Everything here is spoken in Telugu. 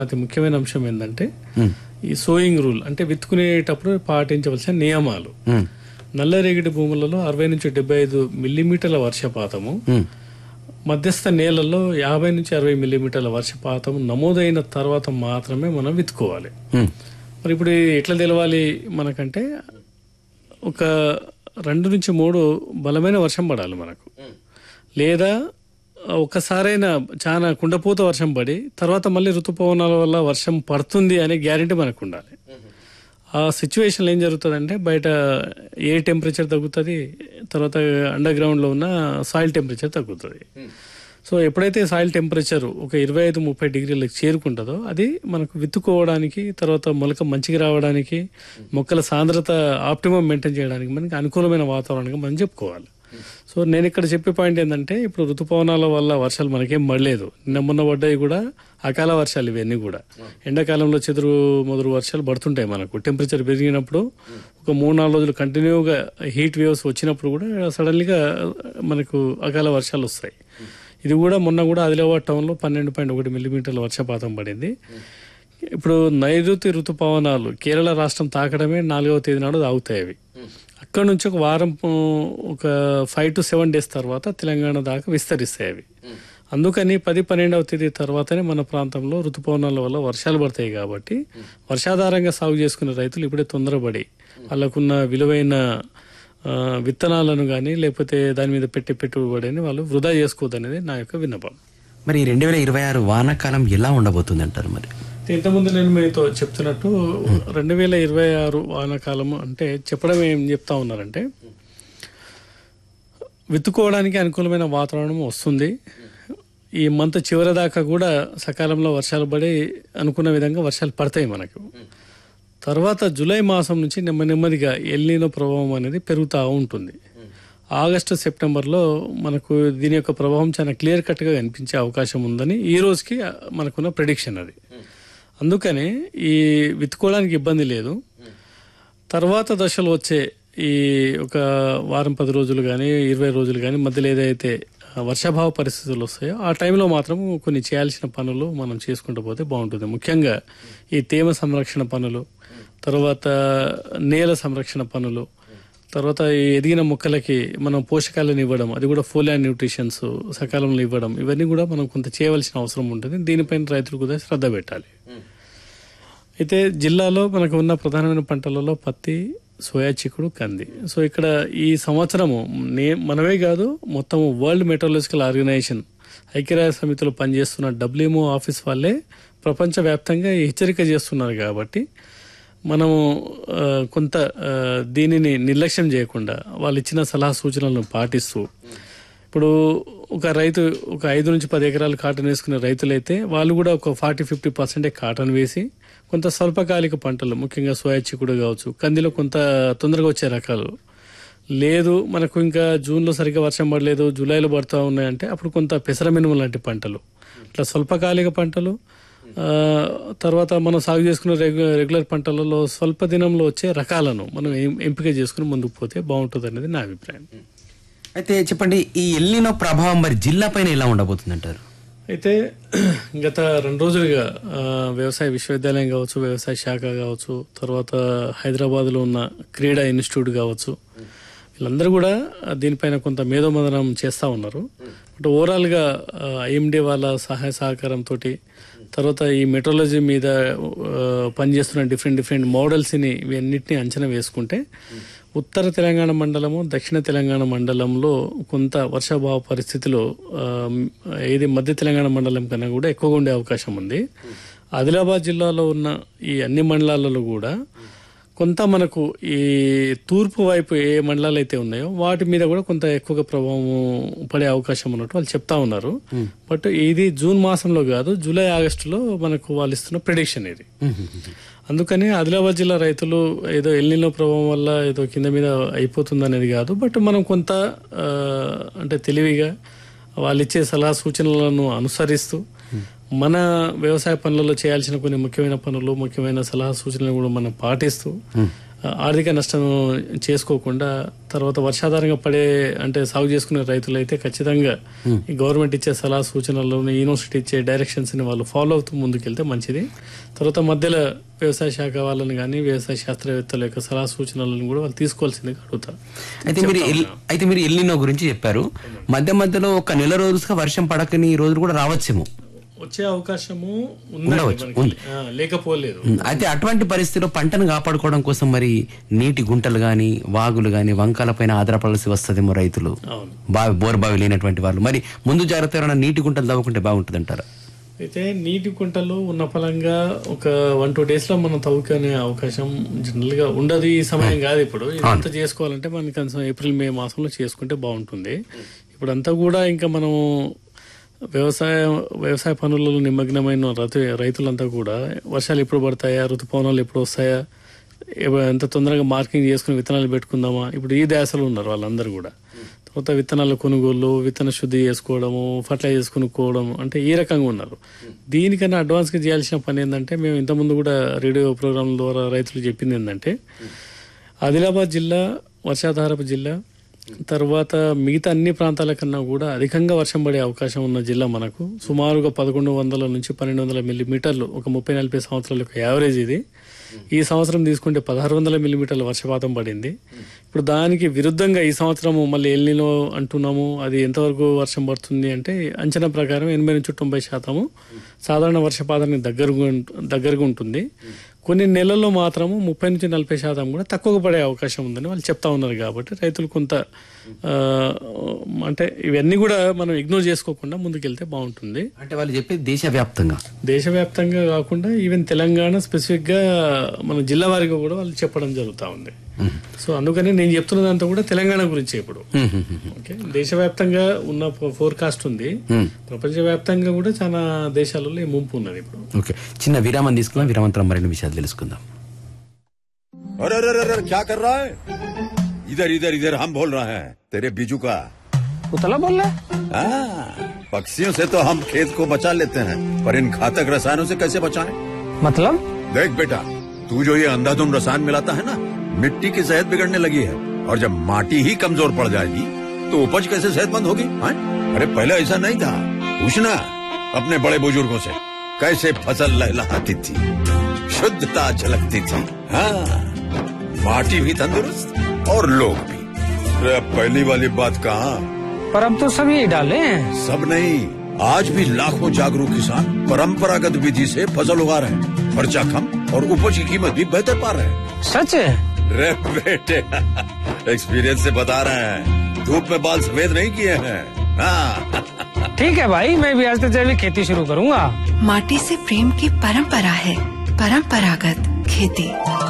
అతి ముఖ్యమైన అంశం ఏంటంటే ఈ సోయింగ్ రూల్ అంటే విత్తుకునేటప్పుడు పాటించవలసిన నియమాలు ఉమ్, నల్లరేగడి భూములలో అరవై నుంచి డెబ్బై ఐదు మిల్లీమీటర్ల వర్షపాతము ఉమ్, మధ్యస్థ నేలల్లో యాభై నుంచి అరవై మిల్లీమీటర్ల వర్షపాతం నమోదైన తర్వాత మాత్రమే మనం విత్తుకోవాలి ఉమ్, మరి ఇప్పుడు ఎట్లా తెలవాలి మనకంటే ఒక రెండు నుంచి మూడు బలమైన వర్షం పడాలి మనకు లేదా ఒక్కసారైనా చాలా కుండపోత వర్షం పడి తర్వాత మళ్ళీ ఋతుపవనాల వల్ల వర్షం పడుతుంది అనే గ్యారెంటీ మనకు ఉండాలి ఆ సిచ్యువేషన్లో ఏం జరుగుతుందంటే బయట ఏ టెంపరేచర్ తగ్గుతుంది తర్వాత అండర్ గ్రౌండ్లో ఉన్న సాయిల్ టెంపరేచర్ తగ్గుతుంది సో ఎప్పుడైతే సాయిల్ టెంపరేచర్ ఒక ఇరవై ఐదు ముప్పై డిగ్రీలకు చేరుకుంటుందో అది మనకు విత్తుకోవడానికి తర్వాత మొలక మంచిగా రావడానికి మొక్కల సాంద్రత ఆప్టిమం మెయింటైన్ చేయడానికి మనకి అనుకూలమైన వాతావరణంగా మనం చెప్పుకోవాలి సో నేను ఇక్కడ చెప్పే పాయింట్ ఏంటంటే ఇప్పుడు ఋతుపవనాల వల్ల వర్షాలు మనకేం పడలేదు నిన్న మొన్న పడ్డాయి కూడా అకాల వర్షాలు ఇవన్నీ కూడా ఎండాకాలంలో చెదురు మొదలు వర్షాలు పడుతుంటాయి మనకు టెంపరేచర్ పెరిగినప్పుడు ఒక మూడు నాలుగు రోజులు కంటిన్యూగా హీట్ వేవ్స్ వచ్చినప్పుడు కూడా సడన్లీగా మనకు అకాల వర్షాలు వస్తాయి ఇది కూడా మొన్న కూడా ఆదిలాబాద్ టౌన్లో పన్నెండు పాయింట్ ఒకటి మిల్లీమీటర్ల వర్షపాతం పడింది ఇప్పుడు నైరుతి ఋతుపవనాలు కేరళ రాష్ట్రం తాకడమే నాలుగవ తేదీ నాడు తాగుతాయి అవి అక్కడ నుంచి ఒక వారం ఆ, ఒక ఫైవ్ టు సెవెన్ డేస్ తర్వాత తెలంగాణ దాకా విస్తరిస్తాయి అవి అందుకని పది పన్నెండవ తేదీ తర్వాతనే మన ప్రాంతంలో ఋతుపవనాల వల్ల వర్షాలు పడతాయి కాబట్టి వర్షాధారంగా సాగు చేసుకునే రైతులు ఇప్పుడే తొందరపడి వాళ్ళకున్న విలువైన ఆ, విత్తనాలను కానీ లేకపోతే దాని మీద పెట్టే పెట్టుబడిని వాళ్ళు వృధా చేసుకోవద్దనేది నా యొక్క విన్నపం మరి రెండు వేల ఇరవై ఆరు వానాకాలం ఎలా ఉండబోతుంది అంటారు మరి ఇంతకుముందు నేను మీతో చెప్తున్నట్టు రెండు వేల ఇరవై ఆరు వానాకాలం అంటే చెప్పడం ఏం చెప్తా ఉన్నారంటే విత్తుకోవడానికి అనుకూలమైన వాతావరణం వస్తుంది ఈ మంత్ చివరి దాకా కూడా సకాలంలో వర్షాలు పడి అనుకున్న విధంగా వర్షాలు పడతాయి మనకు తర్వాత జూలై మాసం నుంచి నెమ్మది నెమ్మదిగా ఎల్లీనో ప్రభావం అనేది పెరుగుతూ ఉంటుంది ఆగస్టు సెప్టెంబర్లో మనకు దీని యొక్క ప్రభావం చాలా క్లియర్ కట్గా కనిపించే అవకాశం ఉందని ఈ రోజుకి మనకున్న ప్రెడిక్షన్ అది అందుకని ఈ విత్తుకోవడానికి ఇబ్బంది లేదు తర్వాత దశలో వచ్చే ఈ ఒక వారం పది రోజులు కానీ ఇరవై రోజులు కానీ మధ్యలో ఏదైతే వర్షాభావ పరిస్థితులు వస్తాయో ఆ టైంలో మాత్రం కొన్ని చేయాల్సిన పనులు మనం చేసుకుంటూ పోతే బాగుంటుంది ముఖ్యంగా ఈ తేమ సంరక్షణ పనులు తర్వాత నేల సంరక్షణ పనులు తర్వాత ఈ ఎదిగిన మొక్కలకి మనం పోషకాలను ఇవ్వడం అది కూడా ఫోలియా న్యూట్రిషన్స్ సకాలంలో ఇవ్వడం ఇవన్నీ కూడా మనం కొంత చేయవలసిన అవసరం ఉంటుంది దీనిపైన రైతులు కూడా శ్రద్ధ పెట్టాలి అయితే జిల్లాలో మనకు ఉన్న ప్రధానమైన పంటలలో పత్తి సోయా చిక్కుడు కంది సో ఇక్కడ ఈ సంవత్సరము నే మనమే కాదు మొత్తం వరల్డ్ మెట్రాలజికల్ ఆర్గనైజేషన్ ఐక్యరాజ్య సమితిలో పనిచేస్తున్న డబ్ల్యూఎంఓ ఆఫీస్ వాళ్ళే ప్రపంచవ్యాప్తంగా ఈ హెచ్చరిక చేస్తున్నారు కాబట్టి మనము ఆ, కొంత ఆ, దీనిని నిర్లక్ష్యం చేయకుండా వాళ్ళు ఇచ్చిన సలహా సూచనలను పాటిస్తూ ఇప్పుడు ఒక రైతు ఒక ఐదు నుంచి పది ఎకరాలు కాటన్ వేసుకునే రైతులైతే వాళ్ళు కూడా ఒక ఫార్టీ ఫిఫ్టీ పర్సెంటే కాటన్ వేసి కొంత స్వల్పకాలిక పంటలు ముఖ్యంగా సోయా చిక్కుడు కావచ్చు కందిలో కొంత తొందరగా వచ్చే రకాలు లేదు మనకు ఇంకా జూన్లో సరిగ్గా వర్షం పడలేదు జూలైలో పడుతూ ఉన్నాయంటే అప్పుడు కొంత పెసర మినుము లాంటి పంటలు ఇట్లా స్వల్పకాలిక పంటలు ఆ, తర్వాత మనం సాగు చేసుకున్న రెగ్యు రెగ్యులర్ పంటలలో స్వల్ప దినంలో వచ్చే రకాలను మనం ఎం- ఎంపిక చేసుకుని ముందుకు పోతే బాగుంటుంది అనేది నా అభిప్రాయం అయితే చెప్పండి ఈ ఎల్లినో ప్రభావం మరి జిల్లా పైన ఎలా ఉండబోతుంది అంటారు అయితే గత రెండు రోజులుగా ఆ, వ్యవసాయ విశ్వవిద్యాలయం కావచ్చు వ్యవసాయ శాఖ కావచ్చు తర్వాత హైదరాబాద్లో ఉన్న క్రీడా ఇన్స్టిట్యూట్ కావచ్చు వీళ్ళందరూ కూడా ఆ, దీనిపైన కొంత మేధోమదనం చేస్తూ ఉన్నారు బట్ ఓవరాల్గా ఐఎండి వాళ్ళ సహాయ సహకారంతో తర్వాత ఈ మెట్రాలజీ మీద ఆ, పనిచేస్తున్న డిఫరెంట్ డిఫరెంట్ మోడల్స్ని ఇవన్నిటిని అంచనా వేసుకుంటే ఉత్తర తెలంగాణ మండలము దక్షిణ తెలంగాణ మండలంలో కొంత వర్షాభావ పరిస్థితిలో ఆ, ఏది మధ్య తెలంగాణ మండలం కన్నా కూడా ఎక్కువగా ఉండే అవకాశం ఉంది ఆదిలాబాద్ జిల్లాలో ఉన్న ఈ అన్ని మండలాలలో కూడా కొంత మనకు ఈ తూర్పు వైపు ఏ మండలాలు అయితే ఉన్నాయో వాటి మీద కూడా కొంత ఎక్కువగా ప్రభావం పడే అవకాశం ఉన్నట్టు వాళ్ళు చెప్తా ఉన్నారు బట్ ఇది జూన్ మాసంలో కాదు జూలై ఆగస్టులో మనకు వాళ్ళు ఇస్తున్న ప్రిడిక్షన్ ఇది అందుకని ఆదిలాబాద్ జిల్లా రైతులు ఏదో ఎల్లిలో ప్రభావం వల్ల ఏదో కింద మీద అయిపోతుంది అనేది కాదు బట్ మనం కొంత ఆ, అంటే తెలివిగా వాళ్ళు ఇచ్చే సలహా సూచనలను అనుసరిస్తూ మన వ్యవసాయ పనులలో చేయాల్సిన కొన్ని ముఖ్యమైన పనులు ముఖ్యమైన సలహా సూచనలు కూడా మనం పాటిస్తూ ఆర్థిక నష్టం చేసుకోకుండా తర్వాత వర్షాధారంగా పడే అంటే సాగు చేసుకునే రైతులు అయితే ఖచ్చితంగా ఈ గవర్నమెంట్ ఇచ్చే సలహా సూచనలను యూనివర్సిటీ ఇచ్చే డైరెక్షన్స్ ని వాళ్ళు ఫాలో అవుతూ ముందుకెళ్తే మంచిది తర్వాత మధ్యలో వ్యవసాయ శాఖ వాళ్ళని కానీ వ్యవసాయ శాస్త్రవేత్తల యొక్క సలహా సూచనలను కూడా వాళ్ళు తీసుకోవాల్సిందిగా అడుగుతారు అయితే మీరు ఎల్- అయితే మీరు ఎల్లినో గురించి చెప్పారు మధ్య మధ్యలో ఒక నెల రోజులుగా వర్షం పడకని ఈ రోజులు కూడా రావచ్చేమో వచ్చే అవకాశము ఉండవచ్చు, ఉందండి ఉంది. మనకి. ఆ, లేకపోలేదు ఉమ్, అయితే అటువంటి పరిస్థితిలో పంటను కాపాడుకోవడం కోసం మరి నీటి గుంటలు గాని వాగులు గాని వంకాల పైన ఆధారపడాల్సి వస్తుందేమో రైతులు అవును బావి బోర్బావి లేనటువంటి వాళ్ళు మరి ముందు జాగ్రత్త ఎవరైనా నీటి గుంటలు తవ్వుకుంటే బాగుంటుంది అంటారా అయితే నీటి కుంటలు ఉన్న ఫలంగా ఒక వన్ టూ డేస్ లో మనం తవ్వుకునే అవకాశం జనరల్ గా ఉండదు ఈ సమయం కాదు ఇప్పుడు ఇదంతా చేసుకోవాలంటే మనకి కనీసం ఏప్రిల్ మే మాసంలో చేసుకుంటే బాగుంటుంది ఇప్పుడు అంతా కూడా ఇంకా మనం వ్యవసాయ వ్యవసాయ పనులలో నిమగ్నమైన రైతు రైతులంతా కూడా వర్షాలు ఎప్పుడు పడతాయా ఋతుపవనాలు ఎప్పుడు వస్తాయా ఎవ- ఎంత తొందరగా మార్కింగ్ చేసుకుని విత్తనాలు పెట్టుకుందామా ఇప్పుడు ఈ దశలో ఉన్నారు వాళ్ళందరూ కూడా తర్వాత విత్తనాల కొనుగోలు విత్తన శుద్ధి చేసుకోవడము ఫర్టిలైజర్స్ కొనుక్కోవడం అంటే ఈ రకంగా ఉన్నారు దీనికన్నా అడ్వాన్స్గా చేయాల్సిన పని ఏంటంటే మేము ఇంతకుముందు కూడా రేడియో ప్రోగ్రాం ద్వారా రైతులు చెప్పింది ఏంటంటే ఆదిలాబాద్ జిల్లా వర్షాధారపు జిల్లా తర్వాత మిగతా అన్ని ప్రాంతాల కన్నా కూడా అధికంగా వర్షం పడే అవకాశం ఉన్న జిల్లా మనకు సుమారుగా పదకొండు వందల నుంచి పన్నెండు వందల మిల్లీమీటర్లు ఒక ముప్పై నలభై సంవత్సరాల యొక్క యావరేజ్ ఇది ఈ సంవత్సరం తీసుకుంటే పదహారు వందల మిల్లీమీటర్ల వర్షపాతం పడింది ఇప్పుడు దానికి విరుద్ధంగా ఈ సంవత్సరం మళ్ళీ ఎల్నిలో అంటున్నాము అది ఎంతవరకు వర్షం పడుతుంది అంటే అంచనా ప్రకారం ఎనభై నుంచి తొంభై శాతము సాధారణ వర్షపాతానికి దగ్గరగా ఉంట- దగ్గరగా ఉంటుంది కొన్ని నెలల్లో మాత్రము ముప్పై నుంచి నలభై శాతం కూడా తక్కువగా పడే అవకాశం ఉందని వాళ్ళు చెప్తా ఉన్నారు కాబట్టి రైతులు కొంత ఆ, అంటే ఇవన్నీ కూడా మనం ఇగ్నోర్ చేసుకోకుండా ముందుకెళ్తే బాగుంటుంది అంటే వాళ్ళు చెప్పేది దేశవ్యాప్తంగా దేశవ్యాప్తంగా కాకుండా ఈవెన్ తెలంగాణ స్పెసిఫిక్ గా మన జిల్లా వారిగా కూడా వాళ్ళు చెప్పడం జరుగుతూ ఉంది సో అందుకని నేను చెప్తున్నదంతా కూడా తెలంగాణ గురించి ఇప్పుడు ఉమ్, ఉమ్, ఉమ్. ఓకే దేశవ్యాప్తంగా ఉన్న ఫోర్కాస్ట్ ఉంది ప్రపంచవ్యాప్తంగా కూడా చాలా దేశాలలో ఈ ముంపు ఉన్నది ఇప్పుడు ఓకే చిన్న విరామం తీసుకుందాం విరామంతరం మరిన్ని విషయాలు తెలుసుకుందాం अरे अरे अरे अरे, क्या कर रहा है इधर इधर इधर हम बोल रहे हैं तेरे बीजू का उतला बोल रहा है हाँ, पक्षियों से तो हम खेत को बचा लेते हैं पर इन घातक रसायनों से कैसे बचाएं? मतलब देख बेटा तू जो ये अंधाधुंध रसायन मिलाता है ना मिट्टी की सेहत बिगड़ने लगी है और जब माटी ही कमजोर पड़ जाएगी तो उपज कैसे सेहतमंद होगी हाँ? अरे पहले ऐसा नहीं था पूछना अपने बड़े बुजुर्गों से कैसे फसल लहलहाती थी शुद्धता झलकती थी हाँ माटी भी तंदुरुस्त और लोग भी अरे अब पहली वाली बात कहाँ पर अब तो सब यही डाले हैं सब नहीं आज भी लाखों जागरूक किसान परंपरागत विधि से फसल उगा रहे हैं खर्चा कम और उपज की कीमत भी बेहतर पा रहे हैं सच है रे बेटे एक्सपीरियंस से बता रहे हैं धूप में बाल सफेद नहीं किए हैं हाँ ठीक है भाई मैं भी आज से जैविक खेती शुरू करूंगा माटी से प्रेम की परंपरा है परंपरागत खेती